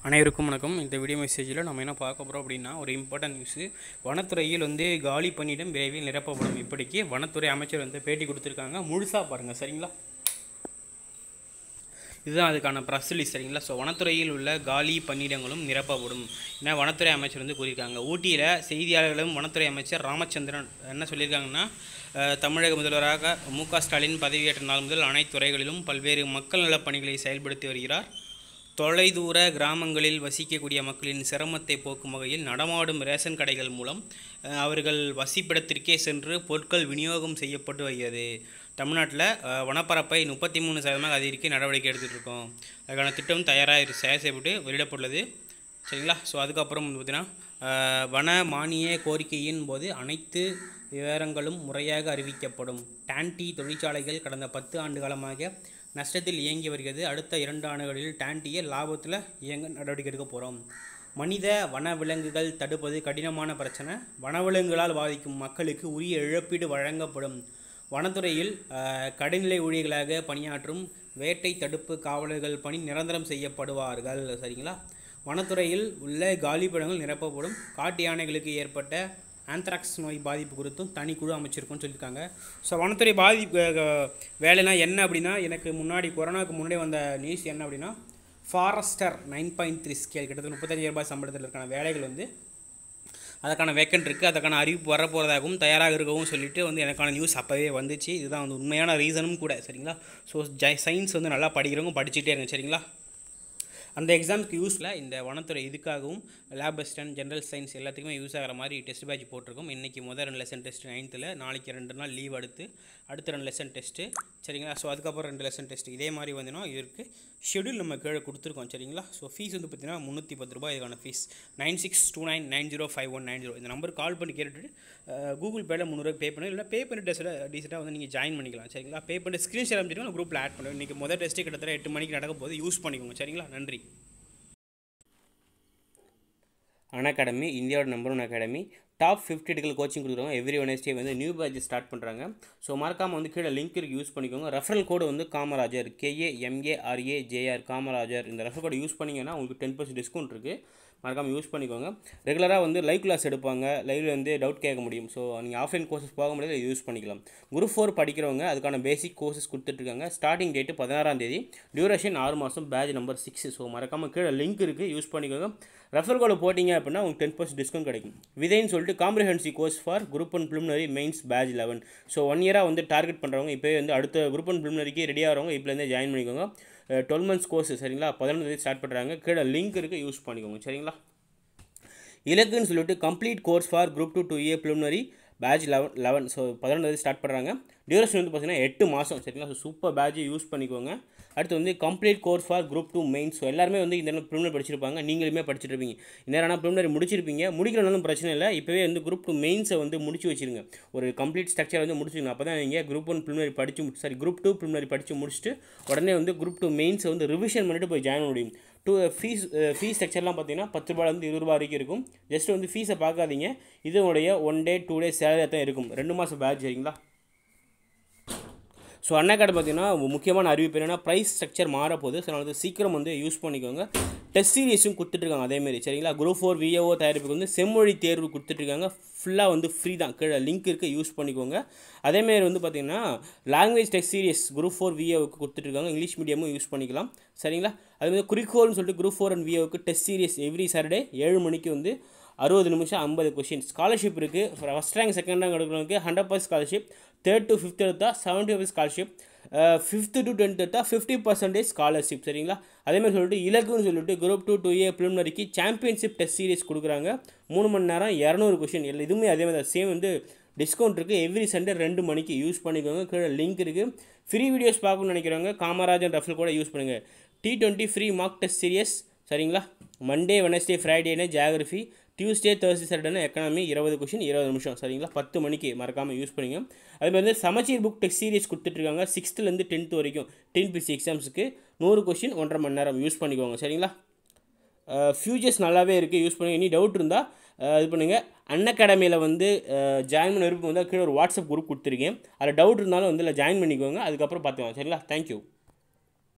அனைவருக்கும் வணக்கம் இந்த வீடியோ மெசேஜில் நம்ம என்ன பார்க்க போகிறோம் அப்படின்னா ஒரு இம்பார்ட்டன்ட் நியூஸு வனத்துறையில் வந்து காலி பணியிடம் விரைவில் நிரப்பப்படும் இப்படிக்கு வனத்துறை அமைச்சர் வந்து பேட்டி கொடுத்துருக்காங்க முழுசாக பாருங்கள் சரிங்களா இதுதான் அதுக்கான ப்ரெஸ் ரிலீஸ் சரிங்களா ஸோ வனத்துறையில் உள்ள காலி பணியிடங்களும் நிரப்பப்படும் ஏன்னா வனத்துறை அமைச்சர் வந்து கூறியிருக்காங்க ஊட்டியில் செய்தியாளர்களும் வனத்துறை அமைச்சர் ராமச்சந்திரன் என்ன சொல்லியிருக்காங்கன்னா அஹ், தமிழக முதல்வராக மு க ஸ்டாலின் பதவியேற்ற நாள் முதல் அனைத்து துறைகளிலும் பல்வேறு மக்கள் நலப் பணிகளை செயல்படுத்தி வருகிறார் தொலைதூர கிராமங்களில் வசிக்கக்கூடிய மக்களின் சிரமத்தை போக்கும் வகையில் நடமாடும் ரேஷன் கடைகள் மூலம் அஹ், அவர்கள் வசிப்பிடத்திற்கே சென்று பொருட்கள் விநியோகம் செய்யப்பட்டு வருகிறது தமிழ்நாட்டில் அஹ், வனப்பரப்பை முப்பத்தி மூணு சதவீதமாக அதிகரிக்க நடவடிக்கை எடுத்துகிட்டு இருக்கோம் அதுக்கான திட்டம் தயாராக தயார் செய்யப்பட்டு வெளியிடப்பட்டுள்ளது சரிங்களா ஸோ அதுக்கப்புறம் வந்து பார்த்திங்கன்னா அஹ், வன மானிய கோரிக்கையின் போது அனைத்து விவரங்களும் முறையாக அறிவிக்கப்படும் டான்டி தொழிற்சாலைகள் கடந்த பத்து ஆண்டு காலமாக நஷ்டத்தில் இயங்கி வருகிறது அடுத்த இரண்டு ஆண்டுகளில் டான்டியை லாபத்தில் இயங்க நடவடிக்கை எடுக்க போகிறோம் மனித வனவிலங்குகள் தடுப்பது கடினமான பிரச்சனை வனவிலங்குகளால் பாதிக்கும் மக்களுக்கு உரிய இழப்பீடு வழங்கப்படும் வனத்துறையில் அஹ், கடைநிலை ஊழியர்களாக பணியாற்றும் வேட்டை தடுப்பு காவலர்கள் பணி நிரந்தரம் செய்யப்படுவார்கள் சரிங்களா வனத்துறையில் உள்ள காலிப்படங்கள் நிரப்பப்படும் காட்டு யானைகளுக்கு ஏற்பட்ட ஆந்த்ராக்ஸ் நோய் பாதிப்பு குறித்தும் தனிக்குழு அமைச்சிருக்கோம்னு சொல்லியிருக்காங்க ஸோ வனத்துறை பாதிப்பு அஹ், வேலைனா என்ன அப்படின்னா எனக்கு முன்னாடி கொரோனாவுக்கு முன்னாடி வந்த நியூஸ் என்ன அப்படின்னா forester nine point three scale கிட்டத்தட்ட முப்பத்தஞ்சு ரூபாய் சம்பளத்தில் இருக்கான வேலைகள் வந்து அதுக்கான வேக்கன்ட் இருக்குது அதுக்கான அறிவிப்பு வரப்போகிறதாகவும் தயாராக இருக்கவும் சொல்லிட்டு வந்து எனக்கான நியூஸ் அப்போவே வந்துச்சு இதுதான் வந்து உண்மையான ரீசனும் கூட சரிங்களா ஸோ ஜை சயின்ஸ் வந்து நல்லா படிக்கிறவங்க படிச்சுட்டே இருங்க சரிங்களா அந்த எக்ஸாம்க்கு யூஸில் இந்த வனத்துறை இதுக்காகவும் லேப் அசிஸ்டன்ட் ஜென்ரல் சயின்ஸ் எல்லாத்துக்குமே யூஸ் ஆகிற மாதிரி டெஸ்ட் பேட்ச் போட்டிருக்கோம் இன்றைக்கி முதல் ரெண்டு லெசன் டெஸ்ட் நைன்த்தில் நாளைக்கு ரெண்டு நாள் லீவ் அடுத்து அடுத்த ரெண்டு லெசன் டெஸ்ட்டு சரிங்களா ஸோ அதுக்கப்புறம் ரெண்டு லெசன் டெஸ்ட் இதே மாதிரி வந்துன்னா இதற்கு ஷெடியூல் நம்ம கீழே கொடுத்துருக்கோம் சரிங்களா ஸோ ஃபீஸ் வந்து பார்த்தீங்கன்னா முந்நூற்றி பத்து ரூபாய் இதுக்கான fees nine six two nine nine zero five one nine zero இந்த நம்பருக்கு கால் பண்ணி கேட்டுட்டு கூகுள் பேல முந்நூறுவா பே பண்ணி இல்லை பே பண்ணி டெஸ்ட்டில் டீசெண்டாக வந்து நீங்கள் ஜாயின் பண்ணிக்கலாம் சரிங்களா பே பண்ணி ஸ்க்ரீன்ஷாட் அமைச்சிருக்கோம் குரூப்பில் ஆட் பண்ணுவோம் இன்றைக்கி முதல் டெஸ்ட்டு கிட்டத்தட்ட எட்டு மணிக்கு நடக்க போது யூஸ் பண்ணிக்கோங்க சரிங்களா நன்றி அன் அகாடமி இந்தியாவோட number one academy top fifty எடுக்கல் கோச்சிங் கொடுக்குறோம் எவ்ரி வெனஸ்டே வந்து நியூ பேட்ச் ஸ்டார்ட் பண்ணுறாங்க ஸோ மறக்காமல் வந்து கீழே லிங்க் இருக்கு யூஸ் பண்ணிக்கோங்க ரெஃபரல் கோடு வந்து Kamarajar K A M A R A J R Kamarajar இந்த ரெஃபரல் கோடு யூஸ் பண்ணிங்கன்னா உங்களுக்கு டென் பர்சன்ட் டிஸ்கவுண்ட் இருக்குது மறக்காமல் யூஸ் பண்ணிக்கோங்க ரெகுலராக வந்து லைவ் கிளாஸ் எடுப்பாங்க லைவ்ல வந்து டவுட் கேட்க முடியும் ஸோ நீங்கள் ஆஃப்லைன் கோர்சஸ் போக முடியாது யூஸ் பண்ணிக்கலாம் குரூப் ஃபோர் படிக்கிறவங்க அதுக்கான பேசிக் கோர்சஸ் கொடுத்துட்ருக்காங்க ஸ்டார்டிங் டேட்டு பதினாறாம் தேதி டியூரேஷன் ஆறு மாதம் பேட்ச் நம்பர் சிக்ஸ் ஸோ மறக்காமல் கீழே லிங்க் இருக்குது யூஸ் பண்ணிக்கோங்க ரெஃபர் கோடு போட்டிங்க அப்படின்னா உங்களுக்கு டென் பர்சன்ட் டிஸ்கவுண்ட் கிடைக்கும் விதைன்னு சொல்லிட்டு comprehensive course for group and preliminary mains batch eleven so one இயராக வந்து டார்கெட் பண்ணுறவங்க இப்போயே வந்து அடுத்த குரூப் அண்ட் ப்ரிலிமினரிக்கு ரெடி ஆகிறவங்க இப்போலேருந்தே ஜாயின் பண்ணிக்கோங்க டுவெல் மந்த்ஸ் கோர்ஸ் சரிங்களா பதினொன்று தேதி ஸ்டார்ட் பண்ணுறாங்க கீழே லிங்க் இருக்குது யூஸ் பண்ணிக்கோங்க சரிங்களா இலக்குன்னு சொல்லிட்டு complete course for group two two A preliminary batch eleven eleven so பதினொன்று ஸ்டார்ட் பண்ணுறாங்க டியூரேஷன் வந்து பார்த்தீங்கன்னா எட்டு மாதம் சரிங்களா ஸோ சூப்பர் பேட்ச் யூஸ் பண்ணிக்கோங்க அடுத்து வந்து complete course for group two mains so எல்லாருமே வந்து இந்த ப்ரிலிமினரி படிச்சிருப்பாங்க நீங்களுமே படிச்சிருப்பீங்க இந்நேரம் ப்ரிலிமினரி முடிச்சிருப்பீங்க முடிக்கலனாலும் பிரச்சனை இல்லை இப்போவே வந்து குரூப் டூ மெயின்ஸை வந்து முடிச்சு வச்சிருங்க ஒரு கம்ப்ளீட் ஸ்ட்ரக்சர் வந்து முடிச்சுங்க அப்போ தான் நீங்கள் குரூப் ஒன் ப்ரிலிமினரி படிச்சு சாரி குரூப் டூ ப்ரிலிமினரி படித்து முடிச்சுட்டு உடனே வந்து குரூப் டூ மெயின்ஸை வந்து ரிவிஷன் பண்ணிட்டு போய் ஜாயின் பண்ண முடியும் டூ ஃபீஸ் ஃபீஸ் ஸ்ட்ரக்சர்லாம் பார்த்தீங்கன்னா பத்து ரூபாயிலேருந்து இருபது ரூபா வரைக்கும் இருக்கும் ஜஸ்ட் வந்து ஃபீஸை பார்க்காதீங்க இதனுடைய one day two day salary தான் இருக்கும் ரெண்டு மாதம் பேட்ச் சரிங்களா ஸோ அண்ணா கார்டு பார்த்தீங்கன்னா முக்கியமான அறிவிப்பு என்னென்னா ப்ரைஸ் ஸ்ட்ரக்சர் மாறப்போகுது ஸோ வந்து சீக்கிரம் வந்து யூஸ் பண்ணிக்கோங்க டெஸ்ட் சீரியஸும் கொடுத்துட்ருக்காங்க அதேமாரி சரிங்களா குரூப் ஃபோர் விஏஓ தயாரிப்புக்கு வந்து செம்மொழி தேர்வு கொடுத்துட்ருக்காங்க ஃபுல்லாக வந்து ஃப்ரீ தான் கீழே லிங்க் இருக்குது யூஸ் பண்ணிக்கோங்க அதேமாரி வந்து பார்த்திங்கன்னா language test series group four விஏஓக்கு கொடுத்துட்ருக்காங்க இங்கிலீஷ் மீடியமும் யூஸ் பண்ணிக்கலாம் சரிங்களா அதுமாதிரி குறிக்கோள்னு சொல்லிட்டு குரூப் ஃபோர் அண்ட் விஏஓக்கு டெஸ்ட் சீரியஸ் எவ்ரி சாட்டர்டே ஏழு மணிக்கு வந்து அறுபது நிமிஷம் ஐம்பது கொஷின் ஸ்காலர்ஷிப் இருக்குது ஃபஸ்ட் ரேங்க் செகண்ட் ரேங்க் எடுக்கிறவங்களுக்கு hundred percent scholarship third to fifth எடுத்தா seventy percent scholarship fifth to tenth எடுத்தா ஃபிஃப்டி பர்சன்டேஜ் ஸ்காலர்ஷிப் சரிங்களா அதேமாதிரி சொல்லிட்டு இலக்குன்னு சொல்லிட்டு குரூப் டூ டூ ஏ ப்ரிலிமினரிக்கு சாம்பியன்ஷிப் டெஸ்ட் சீரிஸ் கொடுக்குறாங்க மூணு மணி நேரம் இரநூறு கொஷின் இல்லை இதுவுமே அதே மாதிரி சேம் வந்து டிஸ்கவுண்ட் இருக்குது எவ்ரி சண்டே ரெண்டு மணிக்கு யூஸ் பண்ணிக்கோங்க கீழே லிங்க் இருக்குது ஃப்ரீ வீடியோஸ் பார்க்கணும்னு நினைக்கிறவங்க காமராஜன் ரஃபல் கூட யூஸ் பண்ணுங்கள் T twenty free mark test series சரிங்களா மண்டே வெனஸ்டே ஃப்ரைடேனா geography Tuesday Thursday Saturday economy இருபது கொஷின் இருபது நிமிஷம் சரிங்களா பத்து மணிக்கு மறக்காமல் யூஸ் பண்ணுங்க அதே மாதிரி வந்து சமச்சீர் புக் டெஸ்ட் சீரிஸ் கொடுத்துட்ருக்காங்க சிக்ஸ்த்துலேருந்து டென்த் வரைக்கும் டிஎன்பிசி எக்ஸாம்ஸுக்கு நூறு கொஷின் ஒன்றரை மணி நேரம் யூஸ் பண்ணிக்கோங்க சரிங்களா ஃபியூச்சர்ஸ் நல்லாவே இருக்குது யூஸ் பண்ணுங்கள் இனி டவுட் இருந்தால் இது பண்ணுங்கள் அன் அகாடமியில் வந்து ஜாயின் பண்ண விருப்பம் வந்து கீழே ஒரு வாட்ஸ்அப் குரூப் கொடுத்துருக்கேன் அதில் டவுட் இருந்தாலும் வந்து இல்லை ஜாயின் பண்ணிக்கோங்க அதுக்கப்புறம் பார்த்துக்கலாம் சரிங்களா தேங்க்யூ